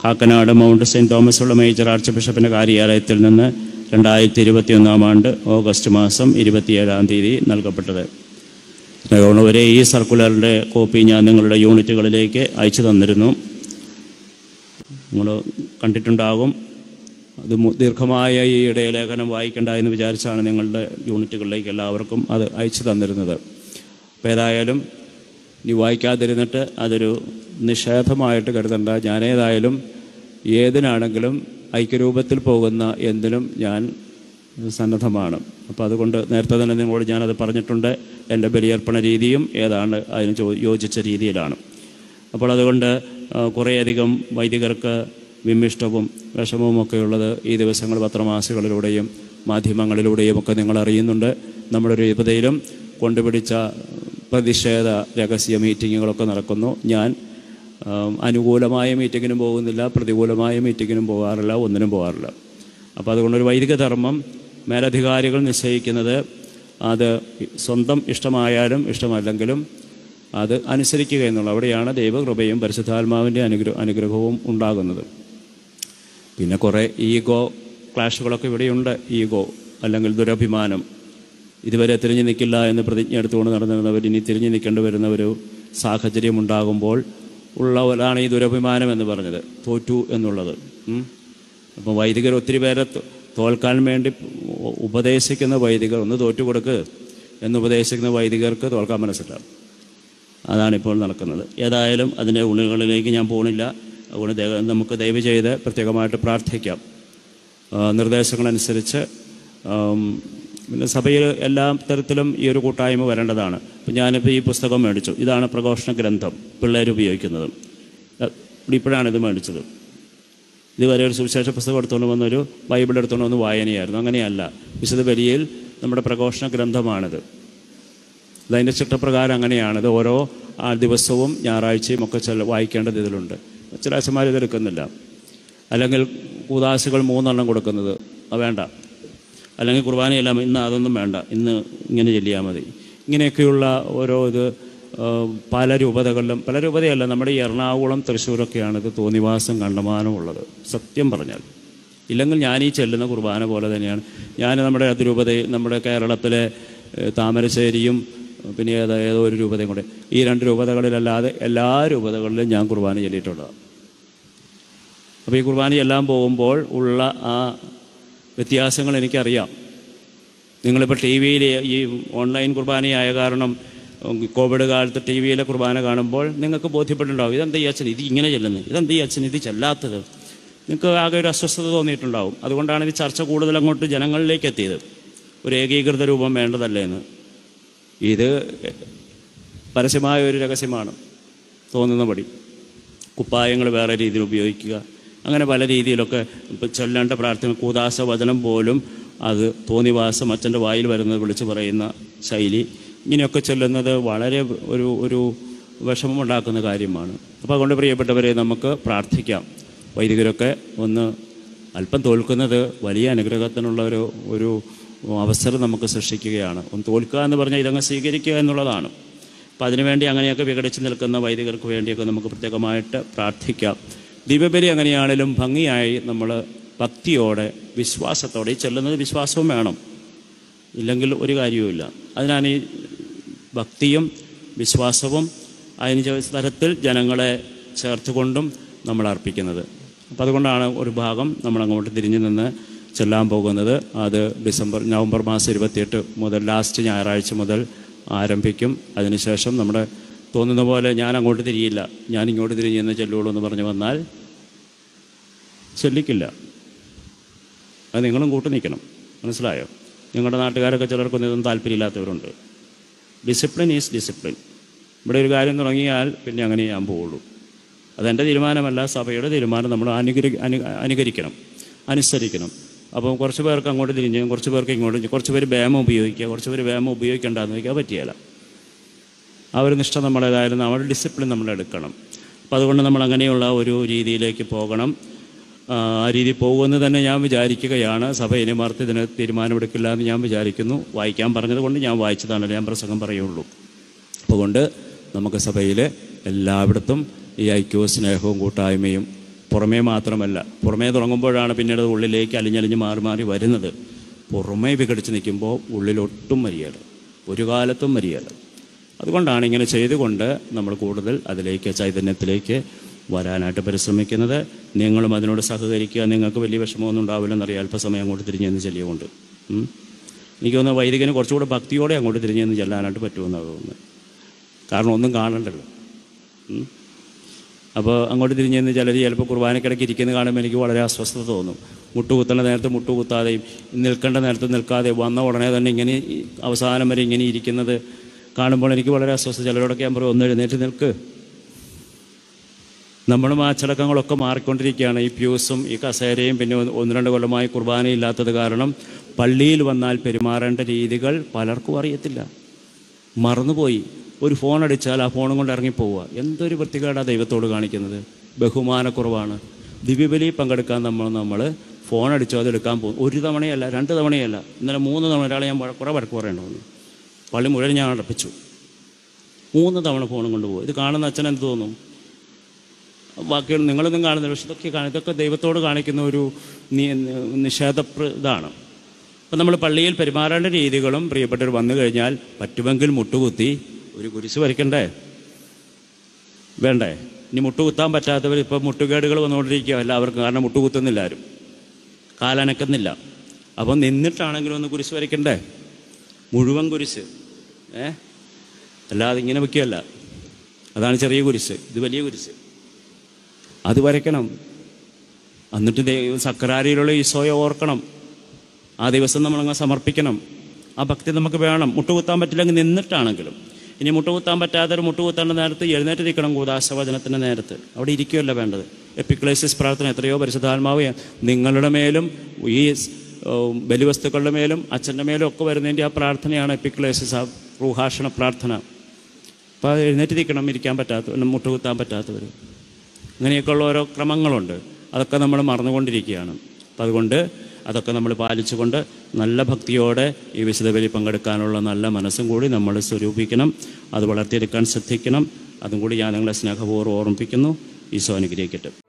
Kakkanad mount saint Thomas ഉള്ള major arch ബിഷപ്പിൻ്റെ കാര്യാലയത്തിൽ നിന്ന് രണ്ടായിരത്തി ഇരുപത്തിയൊന്നാം ആണ്ട് ഓഗസ്റ്റ് മാസം ഇരുപത്തിയേഴാം തീയതി നൽകപ്പെട്ടത് സ്നേഹമുള്ളവരെ ഈ സർക്കുലറിൻ്റെ കോപ്പി ഞാൻ നിങ്ങളുടെ യൂണിറ്റുകളിലേക്ക് അയച്ചു തന്നിരുന്നു നിങ്ങൾ കണ്ടിട്ടുണ്ടാകും അത് മു- ദീർഘമായ ഈ ഇടയലേഖനം വായിക്കണ്ട എന്ന് വിചാരിച്ചാണ് നിങ്ങളുടെ യൂണിറ്റുകളിലേക്ക് എല്ലാവർക്കും അത് അയച്ചു തന്നിരുന്നത് അപ്പോൾ ഏതായാലും നീ വായിക്കാതിരുന്നിട്ട് അതൊരു നിഷേധമായിട്ട് കരുതണ്ട ഞാനേതായാലും ഏതിനാണെങ്കിലും ഐക്യരൂപത്തിൽ പോകുന്ന എന്തിനും ഞാൻ സന്നദ്ധമാണ് അപ്പോൾ അതുകൊണ്ട് നേരത്തെ തന്നെ നിങ്ങളോട് ഞാനത് പറഞ്ഞിട്ടുണ്ട് എൻ്റെ ബലിയർപ്പണ രീതിയും ഏതാണ് അതിന് ചോ- യോജിച്ച രീതിയിലാണ് അപ്പോൾ അതുകൊണ്ട് ആ, കുറേയധികം വൈദികർക്ക് വിമിഷ്ടവും വിഷമവും ഒക്കെ ഉള്ളത് ഈ ദിവസങ്ങൾ പത്രമാസികളിലൂടെയും മാധ്യമങ്ങളിലൂടെയും ഒക്കെ നിങ്ങൾ അറിയുന്നുണ്ട് നമ്മുടെ രൂപതയിലും കൊണ്ടുപിടിച്ച പ്രതിഷേധ രഹസ്യ മീറ്റിങ്ങുകളൊക്കെ നടക്കുന്നു ഞാൻ ആ, അനുകൂലമായ മീറ്റിങ്ങിനും പോകുന്നില്ല പ്രതികൂലമായ മീറ്റിങ്ങിനും പോകാറില്ല ഒന്നിനും പോകാറില്ല അപ്പോൾ അതുകൊണ്ട് ഒരു വൈദിക ധർമ്മം മേലധികാരികൾ നിശ്ചയിക്കുന്നത് അത് സ്വന്തം ഇഷ്ടമായാലും ഇഷ്ടമല്ലെങ്കിലും അത് അനുസരിക്കുക എന്നുള്ള അവിടെയാണ് ദൈവകൃപയും പരിശുദ്ധാത്മാവിൻ്റെ അനുഗ്രഹ അനുഗ്രഹവും ഉണ്ടാകുന്നത് പിന്നെ കുറേ ഈഗോ ക്ലാഷുകളൊക്കെ ഇവിടെയുണ്ട് ഈഗോ അല്ലെങ്കിൽ ദുരഭിമാനം ഇതുവരെ തിരിഞ്ഞു നിൽക്കില്ല എന്ന് പ്രതിജ്ഞ എടുത്തുകൊണ്ട് നടന്നിരുന്നവർ ഇനി തിരിഞ്ഞു നിൽക്കേണ്ടി വരുന്ന ഒരു സാഹചര്യം ഉണ്ടാകുമ്പോൾ ഉള്ളവരാണ് ഈ ദുരഭിമാനം എന്ന് പറഞ്ഞത് തോറ്റു എന്നുള്ളത് ഉം. അപ്പം വൈദികർ ഒത്തിരി പേരെ തോ- തോൽക്കാൻ വേണ്ടി ഉ- ഉപദേശിക്കുന്ന വൈദികർ ഒന്ന് തോറ്റു കൊടുക്ക് എന്ന് ഉപദേശിക്കുന്ന വൈദികർക്ക് തോൽക്കാൻ മനസ്സില്ല അതാണ് ഇപ്പോൾ നടക്കുന്നത് ഏതായാലും അതിൻ്റെ ഉള്ളുകളിലേക്ക് ഞാൻ പോകുന്നില്ല അതുകൊണ്ട് ദയ- നമുക്ക് ദയവ് ചെയ്ത് പ്രത്യേകമായിട്ട് പ്രാർത്ഥിക്കാം ആ, നിർദ്ദേശങ്ങളനുസരിച്ച് ആം, പിന്നെ സഭയിൽ എല്ലാ തരത്തിലും ഈ ഒരു കൂട്ടായ്മ വരേണ്ടതാണ് ഇപ്പം ഞാനിപ്പോൾ ഈ പുസ്തകം മേടിച്ചു ഇതാണ് പ്രഘോഷണ ഗ്രന്ഥം പിള്ളേർ ഉപയോഗിക്കുന്നത് അ, ഇപ്പോഴാണ് ഇത് മേടിച്ചത് ഇതുവരെ ഒരു സുവിശേഷ പുസ്തകം എടുത്തുകൊണ്ട് വന്നൊരു ബൈബിൾ എടുത്തുകൊണ്ട് വന്ന് വായനയായിരുന്നു അങ്ങനെയല്ല വിശുദ്ധ ബലിയിൽ നമ്മുടെ പ്രഘോഷണ ഗ്രന്ഥമാണിത് അതതിൻ്റെ ചിട്ടപ്രകാരം അങ്ങനെയാണ് ഇത് ഓരോ ആ ദിവസവും ഞായറാഴ്ചയും ഒക്കെ ചില വായിക്കേണ്ടത് ഇതിലുണ്ട് ചില അച്ഛന്മാർ ഇതെടുക്കുന്നില്ല അല്ലെങ്കിൽ കൂതാശകൾ മൂന്നെണ്ണം കൊടുക്കുന്നത് അത് വേണ്ട അല്ലെങ്കിൽ കുർബാനയെല്ലാം ഇന്ന് അതൊന്നും വേണ്ട ഇന്ന് ഇങ്ങനെ ചെല്ലിയാൽ മതി ഇങ്ങനെയൊക്കെയുള്ള ഓരോ ഇത് ആ, പല രൂപതകളിലും പല രൂപതയല്ല നമ്മുടെ ഈ എറണാകുളം തൃശ്ശൂരൊക്കെയാണ് ഇത് തോന്നിവാസം കണ്ടമാനമുള്ളത് സത്യം പറഞ്ഞാൽ ഇല്ലെങ്കിൽ ഞാൻ ഈ ചെല്ലുന്ന കുർബാന പോലെ തന്നെയാണ് ഞാൻ നമ്മുടെ അതിരൂപതയിൽ നമ്മുടെ കേരളത്തിലെ ഏഹ്, താമരശ്ശേരിയും പിന്നെ ഏതോ ഏതോ ഒരു രൂപതയും കൂടെ ഈ രണ്ട് രൂപതകളിലല്ലാതെ എല്ലാ രൂപതകളിലും ഞാൻ കുർബാന ചൊല്ലിയിട്ടുള്ളതാണ് അപ്പോൾ ഈ കുർബാന എല്ലാം പോകുമ്പോൾ ഉള്ള ആ വ്യത്യാസങ്ങൾ എനിക്കറിയാം നിങ്ങളിപ്പോൾ ടി വിയിൽ ഈ ഓൺലൈൻ കുർബാനയായ കാരണം ഉം, കോവിഡ് കാലത്ത് ടി വിയിലെ കുർബാന കാണുമ്പോൾ നിങ്ങൾക്ക് ബോധ്യപ്പെട്ടിട്ടുണ്ടാവും ഇതെന്താ ഈ അച്ഛൻ ഇത് ഇങ്ങനെ ചെല്ലുന്നത് ഇതെന്താ ഈ അച്ഛൻ ഇത് ചെല്ലാത്തത് നിങ്ങൾക്ക് ആകെ ഒരു അസ്വസ്ഥത തോന്നിയിട്ടുണ്ടാവും അതുകൊണ്ടാണ് ഈ ചർച്ച കൂടുതൽ അങ്ങോട്ട് ജനങ്ങളിലേക്ക് എത്തിയത് ഒരു ഏകീകൃത രൂപം വേണ്ടതല്ലേ എന്ന് ഇത് പരസ്യമായ ഒരു രഹസ്യമാണ് തോന്നുന്നപടി കുപ്പായങ്ങൾ വേറെ രീതിയിൽ ഉപയോഗിക്കുക അങ്ങനെ പല രീതിയിലൊക്കെ ഇപ്പം ചൊല്ലേണ്ട പ്രാർത്ഥന കൂതാശ വചനം പോലും അത് തോന്നിവാസം അച്ഛൻ്റെ വായിൽ വരുന്നത് വിളിച്ച് പറയുന്ന ശൈലി ഇങ്ങനെയൊക്കെ ചൊല്ലുന്നത് വളരെ ഒരു ഒരു വിഷമമുണ്ടാക്കുന്ന കാര്യമാണ് അപ്പോൾ അതുകൊണ്ട് പ്രിയപ്പെട്ടവരെ നമുക്ക് പ്രാർത്ഥിക്കാം വൈദികരൊക്കെ ഒന്ന് അല്പം തോൽക്കുന്നത് വലിയ അനുഗ്രഹത്തിനുള്ള ഒരു ഒരു അവസരം നമുക്ക് സൃഷ്ടിക്കുകയാണ് ഒന്ന് തോൽക്കുക എന്ന് പറഞ്ഞാൽ ഇതങ്ങ് സ്വീകരിക്കുക എന്നുള്ളതാണ് അപ്പോൾ അതിനുവേണ്ടി അങ്ങനെയൊക്കെ വിഘടിച്ച് നിൽക്കുന്ന വൈദികർക്ക് വേണ്ടിയൊക്കെ നമുക്ക് പ്രത്യേകമായിട്ട് പ്രാർത്ഥിക്കാം ദീപബലി അങ്ങനെയാണെങ്കിലും ഭംഗിയായി നമ്മൾ ഭക്തിയോടെ വിശ്വാസത്തോടെ ഈ ചെല്ലുന്നത് വിശ്വാസവും വേണം ഇല്ലെങ്കിൽ ഒരു കാര്യവുമില്ല അതിനാണ് ഈ ഭക്തിയും വിശ്വാസവും അതിന് ചെ- തരത്തിൽ ജനങ്ങളെ ചേർത്തുകൊണ്ടും നമ്മൾ അർപ്പിക്കുന്നത് അപ്പം അതുകൊണ്ടാണ് ഒരു ഭാഗം നമ്മൾ അങ്ങോട്ട് തിരിഞ്ഞു നിന്ന് ചെല്ലാൻ പോകുന്നത് അത് ഡിസംബർ നവംബർ മാസം ഇരുപത്തിയെട്ട് മുതൽ ലാസ്റ്റ് ഞായറാഴ്ച മുതൽ ആരംഭിക്കും അതിനുശേഷം നമ്മുടെ തോന്നുന്ന പോലെ ഞാൻ അങ്ങോട്ട് തിരിയില്ല ഞാൻ ഇങ്ങോട്ട് തിരിഞ്ഞ് എന്ന് ചെല്ലുള്ളൂ എന്ന് പറഞ്ഞു വന്നാൽ ചെല്ലിക്കില്ല അത് നിങ്ങളും കൂട്ടു നിൽക്കണം മനസ്സിലായോ നിങ്ങളുടെ നാട്ടുകാരൊക്കെ ചിലർക്കൊന്നും ഇതൊന്നും താല്പര്യമില്ലാത്തവരുണ്ട് ഡിസിപ്ലിൻ ഈസ് ഡിസിപ്ലിൻ ഇവിടെ ഒരു കാര്യം തുടങ്ങിയാൽ പിന്നെ അങ്ങനെ ഞാൻ പോവുള്ളൂ അതെൻ്റെ തീരുമാനമല്ല സഭയുടെ തീരുമാനം നമ്മൾ അനുകരി അനു അനുകരിക്കണം അനുസരിക്കണം അപ്പം കുറച്ച് പേർക്ക് അങ്ങോട്ട് തിരിഞ്ഞ് കുറച്ച് പേർക്ക് ഇങ്ങോട്ട് തിരിഞ്ഞ്, കുറച്ച് പേര് വേമം ഉപയോഗിക്കുക കുറച്ച് പേര് വേമം ഉപയോഗിക്കേണ്ടെന്ന് വയ്ക്കാൻ പറ്റിയല്ല ആ ഒരു നിഷ്ഠ നമ്മളേതായാലും നമ്മുടെ ഡിസിപ്ലിൻ നമ്മൾ എടുക്കണം അപ്പോൾ അതുകൊണ്ട് നമ്മൾ അങ്ങനെയുള്ള ഒരു രീതിയിലേക്ക് പോകണം ആ ആ രീതി പോകുമെന്ന് തന്നെ ഞാൻ വിചാരിക്കുകയാണ് സഭ ഇനി മറുത്ത് ഇതിന് തീരുമാനമെടുക്കില്ല എന്ന് ഞാൻ വിചാരിക്കുന്നു വായിക്കാൻ പറഞ്ഞത് കൊണ്ട് ഞാൻ വായിച്ചതാണ് ഞാൻ പ്രസംഗം പറയുള്ളൂ അതുകൊണ്ട് നമുക്ക് സഭയിൽ എല്ലായിടത്തും ഈ ഐക്യവും സ്നേഹവും കൂട്ടായ്മയും പുറമേ മാത്രമല്ല പുറമേ തുടങ്ങുമ്പോഴാണ് പിന്നീട് അത് ഉള്ളിലേക്ക് അലിഞ്ഞലിഞ്ഞ് മാറി മാറി വരുന്നത് പുറമേ വിഘടിച്ച് നിൽക്കുമ്പോൾ ഉള്ളിലൊട്ടും മരിയല്ല ഒരു കാലത്തും മരിയല്ല അതുകൊണ്ടാണ് ഇങ്ങനെ ചെയ്തുകൊണ്ട് നമ്മൾ കൂടുതൽ അതിലേക്ക് ചൈതന്യത്തിലേക്ക് വരാനായിട്ട് പരിശ്രമിക്കുന്നത് നിങ്ങളും അതിനോട് സഹകരിക്കുക നിങ്ങൾക്ക് വലിയ വിഷമമൊന്നും ഉണ്ടാവില്ലെന്നറിയാം അല്പസമയം അങ്ങോട്ട് തിരിഞ്ഞെന്ന് ചെല്ലിയുകൊണ്ട് ഉം. എനിക്ക് തോന്നുന്നു വൈദികന് കുറച്ചുകൂടെ ഭക്തിയോടെ അങ്ങോട്ട് തിരിഞ്ഞെന്ന് ചെല്ലാനായിട്ട് പറ്റുമെന്നാണ് തോന്നുന്നത് കാരണം ഒന്നും കാണണ്ടല്ലോ ഉം. അപ്പോൾ അങ്ങോട്ട് തിരിഞ്ഞെന്ന് ചിലർ ചിലപ്പോൾ കുർബാനക്കിടയ്ക്ക് ഇരിക്കുന്നത് കാണുമ്പോൾ എനിക്ക് വളരെ അസ്വസ്ഥത തോന്നും മുട്ടുകുത്തേണ്ട നേരത്ത് മുട്ടുകുത്താതെയും നിൽക്കേണ്ട നേരത്ത് നിൽക്കാതെ വന്ന ഉടനെ തന്നെ ഇങ്ങനെ ഈ അവസാനം വരെ ഇങ്ങനെ ഇരിക്കുന്നത് കാണുമ്പോൾ എനിക്ക് വളരെ അസ്വസ്ഥത ചിലരോടൊക്കെ ഞാൻ പറയും ഒന്ന് എഴുന്നേറ്റ് നിൽക്ക് നമ്മളും ആ അച്ചടക്കങ്ങളൊക്കെ മാറിക്കൊണ്ടിരിക്കുകയാണ് ഈ പ്യൂസും ഈ കസേരയും പിന്നെ ഒന്ന് ഒന്ന് രണ്ട് കൊല്ലമായി കുർബാനയില്ലാത്തത് കാരണം പള്ളിയിൽ വന്നാൽ പെരുമാറേണ്ട രീതികൾ പലർക്കും അറിയത്തില്ല മറന്നുപോയി ഒരു ഫോൺ അടിച്ചാൽ ആ ഫോണും കൊണ്ട് ഇറങ്ങിപ്പോവുക എന്തൊരു വൃത്തികേടാണ് ദൈവത്തോട് കാണിക്കുന്നത് ബഹുമാനക്കുറവാണ് ദിവ്യബലി പങ്കെടുക്കാൻ നമ്മൾ നമ്മൾ ഫോൺ അടിച്ചോ അത് എടുക്കാൻ പോകും ഒരു തവണയല്ല രണ്ട് തവണയല്ല ഇന്നലെ മൂന്ന് തവണ ഒരാളെ ഞാൻ വഴ- കുറേ വഴക്ക് പറയേണ്ടി വന്നു പള്ളി മുഴുവൻ ഞാൻ അടപ്പിച്ചു മൂന്ന് തവണ ഫോണും കൊണ്ടുപോകും ഇത് കാണുന്ന അച്ഛൻ എന്ത് തോന്നും ബാക്കികൾ നിങ്ങളൊന്നും കാണുന്നില്ല പക്ഷെ ഇതൊക്കെ കാണും ഇതൊക്കെ ദൈവത്തോട് കാണിക്കുന്ന ഒരു നി- നിഷേധ പ്ര- ഇതാണ് അപ്പം നമ്മൾ പള്ളിയിൽ പെരുമാറേണ്ട രീതികളും പ്രിയപ്പെട്ടവർ വന്നു കഴിഞ്ഞാൽ പറ്റുമെങ്കിൽ മുട്ടുകുത്തി ഒരു കുരിശ് വരയ്ക്കണ്ടേ വേണ്ടേ ഇനി മുട്ടുകുത്താൻ പറ്റാത്തവർ ഇപ്പോൾ മുട്ടുകേടുകൾ വന്നുകൊണ്ടിരിക്കുക എല്ലാവർക്കും കാരണം മുട്ടുകുത്തുന്നില്ല ആരും കാലനക്കുന്നില്ല അപ്പം നിന്നിട്ടാണെങ്കിലും ഒന്ന് കുരിശ് വരയ്ക്കണ്ടേ മുഴുവൻ കുരിശ് ഏ അല്ലാതെ ഇങ്ങനെ വെക്കുകയല്ല അതാണ് ചെറിയ കുരിശ് ഇത് വലിയ കുരിശ് അത് വരയ്ക്കണം എന്നിട്ട് ദൈവം സക്രാരിയിലുള്ള ഈശോയെ ഓർക്കണം ആ ദിവസം നമ്മളങ്ങ് സമർപ്പിക്കണം ആ ഭക്തി നമുക്ക് വേണം മുട്ടുകുത്താൻ പറ്റില്ലെങ്കിൽ നിന്നിട്ടാണെങ്കിലും ഇനി മുട്ടുകുത്താൻ പറ്റാത്തൊരു മുട്ടുകുത്തേണ്ട നേരത്ത് എഴുന്നേറ്റ് നിൽക്കണം കൂതാശവചനത്തിൻ്റെ നേരത്ത് അവിടെ ഇരിക്കുകയല്ല വേണ്ടത് എപ്പിക്ലേസിസ് പ്രാർത്ഥന എത്രയോ പരിശുദ്ധാത്മാവ് നിങ്ങളുടെ മേലും ഈ ഉം, ബലിവസ്തുക്കളുടെ മേലും അച്ഛൻ്റെ മേലും ഒക്കെ വരുന്നതിൻ്റെ ആ പ്രാർത്ഥനയാണ് എപ്പിക്ലേസിസ് ആ റൂഹാഷണ പ്രാർത്ഥന അപ്പോൾ അത് എഴുന്നേറ്റ് നിൽക്കണം ഇരിക്കാൻ പറ്റാത്ത മുട്ടുകുത്താൻ പറ്റാത്തവർ ഇങ്ങനെയൊക്കെയുള്ള ഓരോ ക്രമങ്ങളുണ്ട് അതൊക്കെ നമ്മൾ മറന്നുകൊണ്ടിരിക്കുകയാണ് അപ്പം അതുകൊണ്ട് അതൊക്കെ നമ്മൾ പാലിച്ചുകൊണ്ട് നല്ല ഭക്തിയോടെ ഈ വിശുദ്ധ ബലി പങ്കെടുക്കാനുള്ള നല്ല മനസ്സും കൂടി നമ്മൾ സ്വരൂപിക്കണം അത് വളർത്തിയെടുക്കാൻ ശ്രദ്ധിക്കണം അതും കൂടി ഞാൻ നിങ്ങളെ സ്നേഹപൂർവ്വം ഓർമ്മിപ്പിക്കുന്നു ഈശോ അനുഗ്രഹിക്കട്ടെ